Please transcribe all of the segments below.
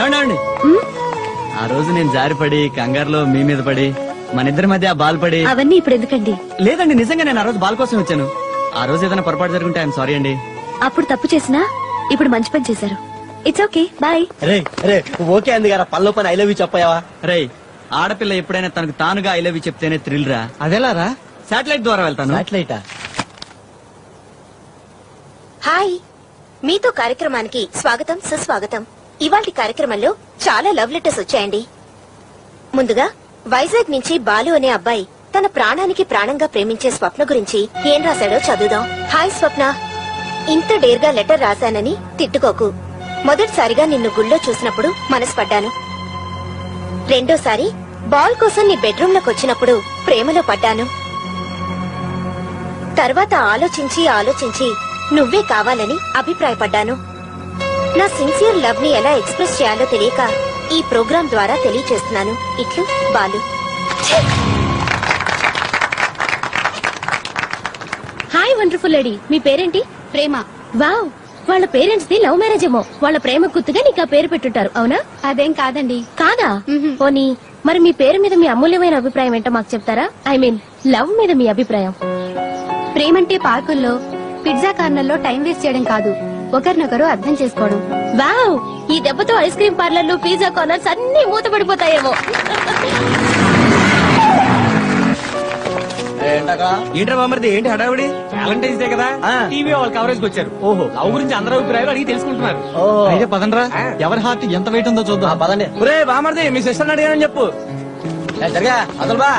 ఏమండి ఏమండి? ఆ రోజు నేను జారిపడి కంగారులో మీ మీద పడి మన ఇద్దరి మధ్య ఆ బాల్ పడి అవన్నీ ఇప్పుడు ఎందుకండి లేదండి నిజంగా నేను ఆ రోజు బాల్ కోసం వచ్చాను ఆ రోజు ఏదైనా పొరపాటు జరుగుంటే ఐఎమ్ సారీ అండి అప్పుడు తప్పు చేసినా ఇప్పుడు మంచి పని చేశారు ఇట్స్ ఓకే బాయ్ రే రే ఓకే అంది కదా పనిలో పని ఐ లవ్ యూ చెప్పావా రేయ్ ఆడపిల్ల ఎప్పుడైనా తనకు తానుగా ఐ లవ్ యూ చెప్తేనే థ్రిల్ రా అదెలారా శాటిలైట్ ద్వారా వెళ్తాను సాటిలైటా హాయ్ మీతో కార్యక్రమానికి స్వాగతం సుస్వాగతం ఇవాటి కార్యక్రమంలో చాలా లవ్ లెటర్స్ వచ్చాయండి ముందుగా వైజాగ్ నుంచి బాలు అనే అబ్బాయి తన ప్రాణానికి ప్రాణంగా ప్రేమించే స్వప్న గురించి ఏం రాశాడో చదువుదాం హాయ్ స్వప్న ఇంత డేర్గా లెటర్ రాశానని తిట్టుకోకు మొదటిసారిగా నిన్ను గుళ్ళో చూసినప్పుడు మనసు పడ్డాను రెండోసారి బాల్ కోసం నీ బెడ్రూమ్ లోకి వచ్చినప్పుడు ప్రేమలో పడ్డాను తర్వాత ఆలోచించి ఆలోచించి నువ్వే కావాలని అభిప్రాయపడ్డాను నా సిన్సియర్ లవ్ ని ఎలా ఎక్స్ప్రెస్ చేయాలో తెలియక ఈ ప్రోగ్రాం ద్వారా తెలియచేస్తున్నాను ఇట్లు బాలు హాయ్ వండర్ఫుల్ లేడీ మీ పేరేంటి ప్రేమ వావ్ వాళ్ళ పేరెంట్స్ ది లవ్ మ్యారేజ్ ఏమో వాళ్ళ ప్రేమ గుర్తుగా నీకు ఆ పేరు పెట్టుంటారు అవునా అదేం కాదండి కాదా పోనీ మరి మీ పేరు మీద మీ అమూల్యమైన అభిప్రాయం ఏంటో మాకు చెప్తారా ఐ మీన్ లవ్ మీద మీ అభిప్రాయం ప్రేమంటే పార్కుల్లో పిజ్జా కార్నర్లో టైం వేస్ట్ చేయడం కాదు ఒకరినొకరు అర్థం చేసుకోవడం వావ్ ఈ దెబ్బతో ఐస్ క్రీమ్ పార్లర్లు పిజ్జా కార్నర్స్ అన్ని మూతపడిపోతాయేమో ఏంట్రా బామర్ది ఏంటి హడావిడి వ్యాలంటైన్స్ డే కదా ఆ. టీవీ వాళ్ళ కవరేజ్ కి వచ్చారు ఓహో. లవ్ గురించి అందరూ అభిప్రాయాలు అడిగి తెలుసుకుంటున్నారు ఓ అయితే పదండ్రా ఎవరి హార్ట్ ఎంత వెయిట్ ఉందో ఆ, చూద్దాం పదండి ఒరే బామర్ది మీ సిస్టర్ అడిగానని చెప్పు ఏ, జరగా అసలు బా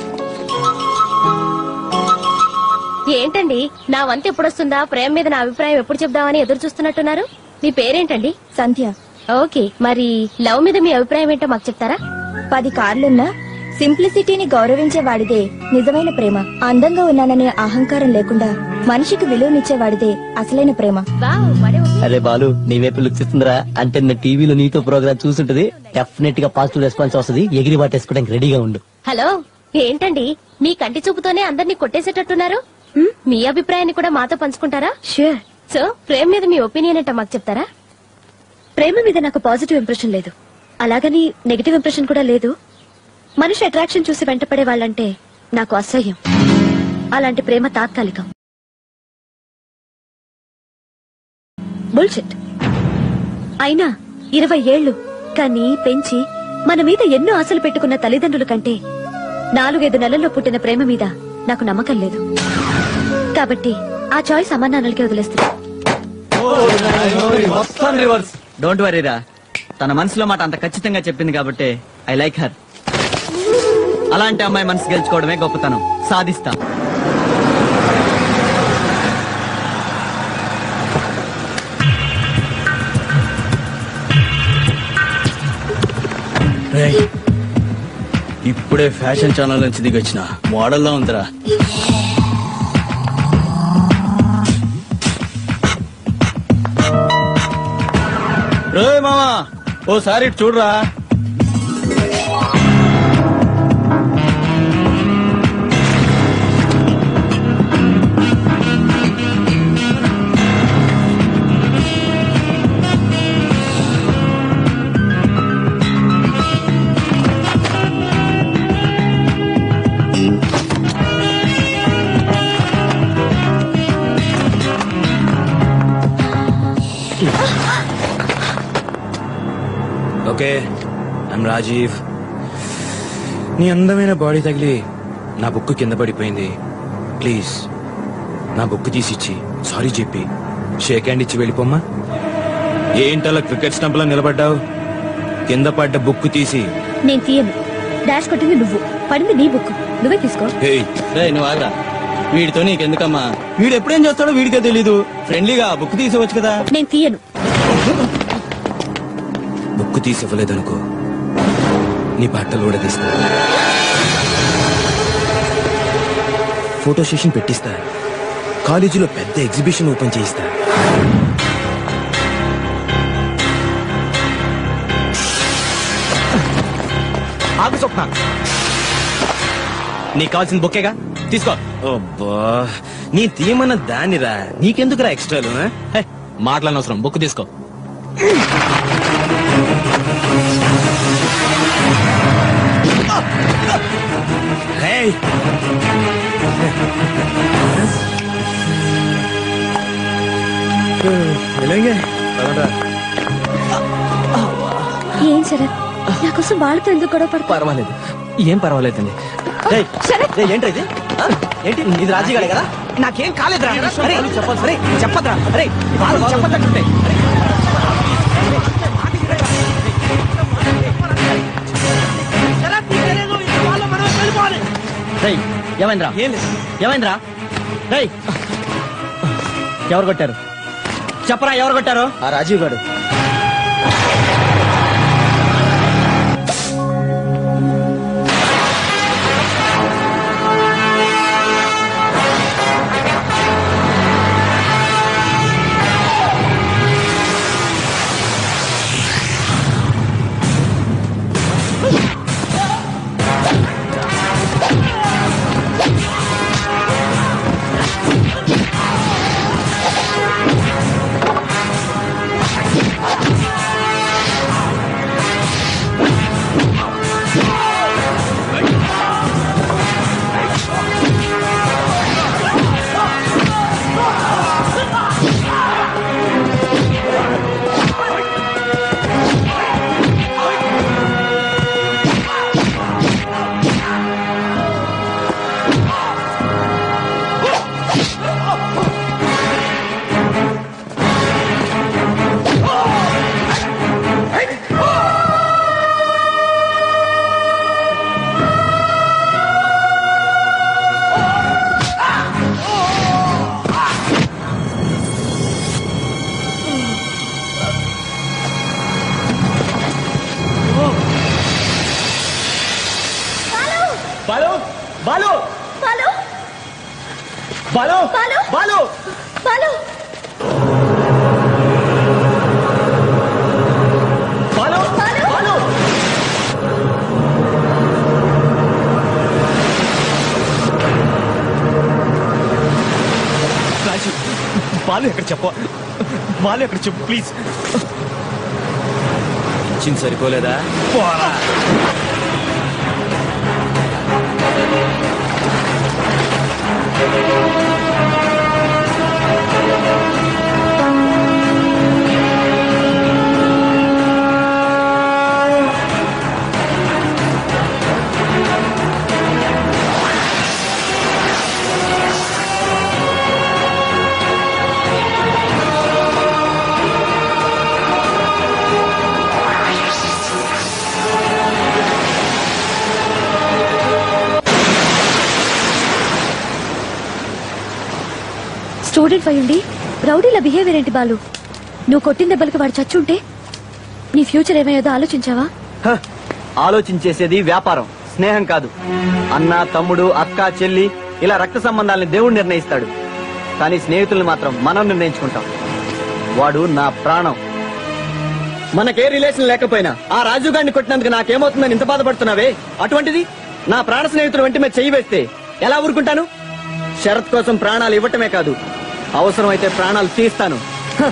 ఏంటండి నా వంతు ఎప్పుడొస్తుందా ప్రేమ మీద నా అభిప్రాయం ఎప్పుడు చెప్దామని ఎదురు చూస్తున్నట్టున్నారు మీ పేరేంటండి సంధ్య ఓకే మరి లవ్ మీద మీ అభిప్రాయం ఏంటో మాకు చెప్తారా పది కార్లున్నా సింప్లిసిటీని గౌరవించే వాడిదే నిజమైన ప్రేమ అందంగా ఉన్నాననే అహంకారం లేకుండా మనిషికి విలువనిచ్చే వాడిదే అసలైన ప్రేమ వావ్, భలే ఉంది. అరే బాలు నీ వైపు లుక్స్ ఇస్తుందిరా అంటే నేను టీవీలో నీతో ప్రోగ్రామ్ చూసుంటది డెఫినెట్ గా పాజిటివ్ రెస్పాన్స్ వస్తుంది ఎగిరి పట్టేసుకోవడానికి రెడీగా ఉండు హలో ఏంటండి మీ కంటి చూపుతోనే అందరినీ కొట్టేసేటట్టున్నారు హ్మ్, మీ అభిప్రాయాన్ని కూడా మాతో పంచుకుంటారా షూర్ సో ప్రేమ మీద మీ ఒపీనియన్ ఏంటో మాకు చెప్తారా ప్రేమ మీద నాకు పాజిటివ్ ఇంప్రెషన్ లేదు అలాగని నెగిటివ్ ఇంప్రెషన్ కూడా లేదు మనిషి అట్రాక్షన్ చూసి వెంటపడే వాళ్ళంటే నాకు అసహ్యం అలాంటి ప్రేమ తాత్కాలికం బుల్షిట్ అయినా ఇరవై ఏళ్లు కని పెంచి మన మీద ఎన్నో ఆశలు పెట్టుకున్న తల్లిదండ్రుల కంటే నాలుగైదు నెలల్లో పుట్టిన ప్రేమ మీద నాకు నమ్మకం లేదు కాబట్టి ఆ చాయిస్ అమ్మానాన్నలకే వదిలేస్తుంది మొత్తం రివర్స్ డోంట్ వరీరా తన మనసులో మాట అంత ఖచ్చితంగా చెప్పింది కాబట్టి ఐ లైక్ హర్ అలాంటి అమ్మాయి మనసు గెలుచుకోవడమే గొప్పతనం సాధిస్తా ఇప్పుడే ఫ్యాషన్ ఛానల్ నుంచి దిగొచ్చిన మోడల్లా ఉందిరా రే మామా ఓసారి ఇటు చూడరా ఓకే ఐమ్ రాజీవ్ నీ అందమైన బాడీ తగిలి నా బుక్ కింద పడిపోయింది ప్లీజ్ నా బుక్ తీసిచ్చి సారీ చెప్పి షేక్ హ్యాండ్ ఇచ్చి వెళ్ళిపోమ్మా ఏంటలా క్రికెట్ స్టంప్ లో నిలబడ్డావు కింద పడ్డ బుక్ తీసి నేను తీయను డాష్ కొట్టింది నువ్వు పడింది నీ బుక్ నువ్వే తీసుకో హేయ్ రే నువ్వు ఆగరా వీడితో నీకెందుకమ్మా వీడు ఎప్పుడేం చేస్తాడో వీడికే తెలీదు ఫ్రెండ్లీగా బుక్ తీసుకోవచ్చు కదా నేను తీయను బుక్ తీసి ఇవ్వలేదనుకో నీ బట్టలు కూడా తీస్తా ఫోటో సెషన్ పెట్టిస్తా కాలేజీలో పెద్ద ఎగ్జిబిషన్ ఓపెన్ చేయిస్తా ఆగు స్వప్న నీకు కావాల్సిన బొక్కేగా తీసుకో అబ్బా నీ తీయమన్న దానిరా నీకెందుకురా ఎక్స్ట్రాలు ఆ? హే, మాటలనవసరం బుక్ తీసుకో ఏం శరత్ నా కోసం వాళ్ళతో ఎందుకు గొడవ పడతావు పర్వాలేదు ఏం పర్వాలేదండి రేయ్, రేయ్, ఏంట్రా ఇది ఆ? ఏంటి ఇది రాజీగాడే కదా నాకేం కాలేదురా అరే అరే చెప్పద్రా అరే వాళ్ళు చెప్పద్దంటుంటే రేయ్ ఏమైందిరా ఏం లేదు ఏమైందిరా రేయ్ ఎవరు కొట్టారు చెప్పరా ఎవరు కొట్టారు ఆ రాజీవ్ గాడు బాలు బాలు బాలు బాలు బాలు! బాలు బాలు బాలు బాలు రాజు బాలు ఎక్కడ చెప్ప బాలు ఎక్కడ చెప్పు ప్లీజ్ ఇచ్చింది సరిపోలేదా స్టూడెంట్ అయ్యుండి రౌడీల బిహేవియర్ ఏంటి బాలు నువ్వు కొట్టిన దెబ్బలకి వాడు చచ్చుంటే నీ ఫ్యూచర్ ఏమయ్యేదో ఆలోచించావా హ, ఆలోచించేసేది వ్యాపారం స్నేహం కాదు అన్న తమ్ముడు అక్క చెల్లి ఇలా రక్త సంబంధాలని దేవుడు నిర్ణయిస్తాడు కానీ స్నేహితుల్ని మాత్రం మనం నిర్ణయించుకుంటాం వాడు నా ప్రాణం మనకే రిలేషన్ లేకపోయినా ఆ రాజు గారిని కొట్టినందుకు నాకేమవుతుందని ఇంత బాధపడుతున్నావే అటువంటిది నా ప్రాణ స్నేహితుడు వెంట మీద చెయ్యి వేస్తే ఎలా ఊరుకుంటాను షరత్ కోసం ప్రాణాలు ఇవ్వటమే కాదు అవసరమైతే ప్రాణాలు తీస్తాను హ,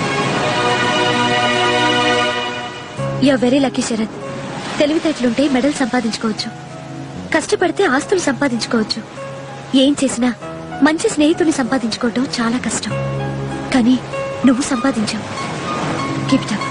యూఆర్ వెరీ లక్కీ శరత్ తెలివితేటలుంటే మెడల్ సంపాదించుకోవచ్చు కష్టపడితే ఆస్తులు సంపాదించుకోవచ్చు ఏం చేసినా మంచి స్నేహితుని సంపాదించుకోవటం చాలా కష్టం కానీ నువ్వు సంపాదించావు కీప్ అప్